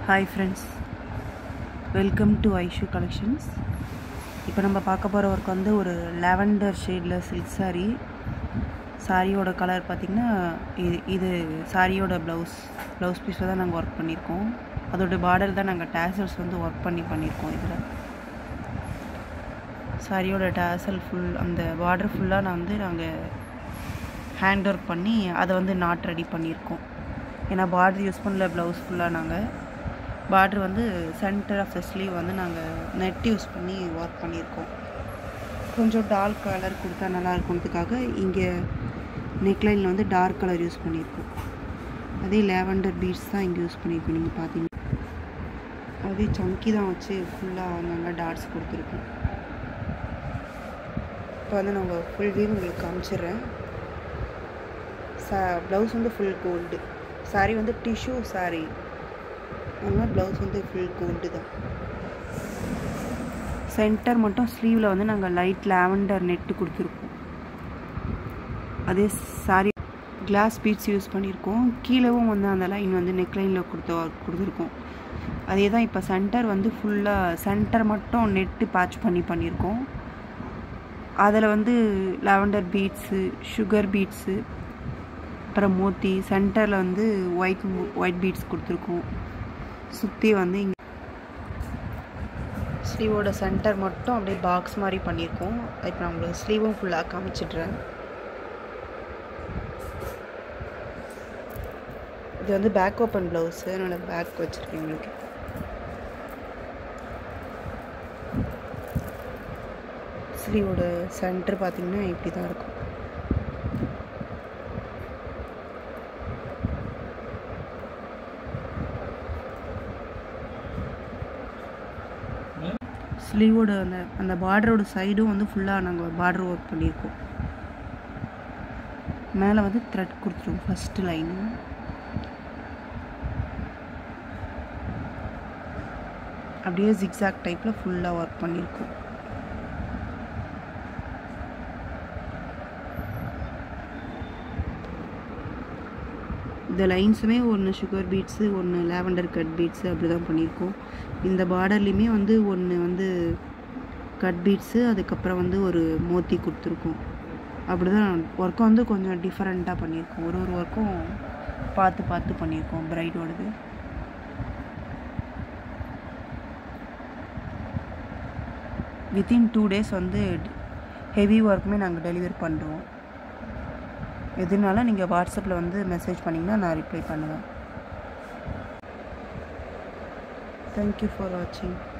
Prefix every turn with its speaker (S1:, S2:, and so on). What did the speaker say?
S1: hi friends welcome to Aishu collections இப்போ நம்ம பார்க்க போகிற ஒர்க் வந்து ஒரு லாவெண்டர் ஷேடில் சில்க் saree சாரியோட கலர் பார்த்திங்கன்னா இது இது சாரியோட ப்ளவுஸ் ப்ளவுஸ் பீஸில் தான் நாங்கள் ஒர்க் பண்ணியிருக்கோம் அதோட பார்டர் தான் நாங்கள் டேசல்ஸ் வந்து ஒர்க் பண்ணி பண்ணியிருக்கோம் இதில் சாரியோட டேசல் ஃபுல் அந்த பார்டர் ஃபுல்லாக நான் வந்து நாங்கள் ஹேண்ட் ஒர்க் பண்ணி அதை வந்து நாட் ரெடி பண்ணியிருக்கோம் ஏன்னா பார்டர் யூஸ் பண்ணல ப்ளவுஸ் ஃபுல்லாக நாங்கள் பார்டர் வந்து சென்டர் ஆஃப் த ஸ்லீவ் வந்து நாங்கள் நெட் யூஸ் பண்ணி ஒர்க் பண்ணியிருக்கோம் கொஞ்சம் டார்க் கலர் கொடுத்தா நல்லா இருக்குன்றதுக்காக இங்கே நெக்லைனில் வந்து டார்க் கலர் யூஸ் பண்ணியிருக்கோம் அதே லேவண்டர் பீட்ஸ் தான் இங்கே யூஸ் பண்ணியிருக்கோம் நீங்கள் பார்த்தீங்க அதே சங்கி தான் வச்சு ஃபுல்லாக நல்லா டாட்ஸ் கொடுத்துருக்கோம் இப்போ வந்து நான் உங்கள் ஃபுல் வியூ உங்களுக்கு காமிச்சிடுறேன் சா ப்ளவுஸ் வந்து ஃபுல் கோல்டு சாரீ வந்து டிஷ்யூ சாரீ அதனால் ப்ளவுஸ் வந்து ஃபுல் கோல்டு தான் சென்டர் மட்டும் ஸ்லீவில் வந்து நாங்கள் லைட் லாவெண்டர் நெட்டு கொடுத்துருக்கோம் அதே சாரி கிளாஸ் பீட்ஸ் யூஸ் பண்ணியிருக்கோம் கீழேவும் வந்து அந்த லைன் வந்து நெக்லைனில் கொடுத்த கொடுத்துருக்கோம் அதே தான் இப்போ சென்டர் வந்து ஃபுல்லாக சென்டர் மட்டும் நெட்டு பேட்ச் பண்ணி பண்ணியிருக்கோம் அதில் வந்து லாவெண்டர் பீட்ஸு சுகர் பீட்ஸு அப்புறம் மோத்தி சென்டரில் வந்து ஒயிட் ஒயிட் பீட்ஸ் கொடுத்துருக்கோம் சுற்றி வந்து இங்கே ஸ்லீவோட சென்டர் மட்டும் அப்படியே பாக்ஸ் மாதிரி பண்ணியிருக்கோம் இப்போ நான் உங்களுக்கு ஸ்லீவும் ஃபுல்லாக காமிச்சிட்றேன் இது வந்து பேக் ஓப்பன் ப்ளவுஸு அதனால் பேக் வச்சுருக்கேன் உங்களுக்கு ஸ்லீவோட சென்டர் பார்த்திங்கன்னா இப்படி தான் இருக்கும் ஸ்லீவோட அந்த அந்த பார்டரோட சைடும் வந்து ஃபுல்லாக நாங்கள் பார்டர் ஒர்க் பண்ணியிருக்கோம் மேலே வந்து த்ரெட் கொடுத்துருவோம் ஃபஸ்ட்டு லைனு அப்படியே ஜிக்ஸாக் டைப்பில் ஃபுல்லாக ஒர்க் பண்ணியிருக்கோம் இந்த லைன்ஸுமே ஒன்று சுகர் பீட்ஸு ஒன்று லேவண்டர் கட் பீட்ஸு அப்படி தான் பண்ணியிருக்கோம் இந்த பார்டர்லேயுமே வந்து ஒன்று வந்து கட் பீட்ஸு அதுக்கப்புறம் வந்து ஒரு மோத்தி கொடுத்துருக்கோம் அப்படி தான் ஒர்க்கை வந்து கொஞ்சம் டிஃப்ரெண்ட்டாக பண்ணியிருக்கோம் ஒரு ஒரு ஒர்க்கும் பார்த்து பார்த்து பண்ணியிருக்கோம் பிரைடோடது வித்தின் டூ டேஸ் வந்து ஹெவி ஒர்க்குமே நாங்கள் டெலிவரி பண்ணுறோம் எதுனாலும் நீங்கள் வாட்ஸ்அப்பில் வந்து மெசேஜ் பண்ணிங்கன்னா நான் ரிப்ளை பண்ணுவேன் தேங்க்யூ ஃபார் வாட்சிங்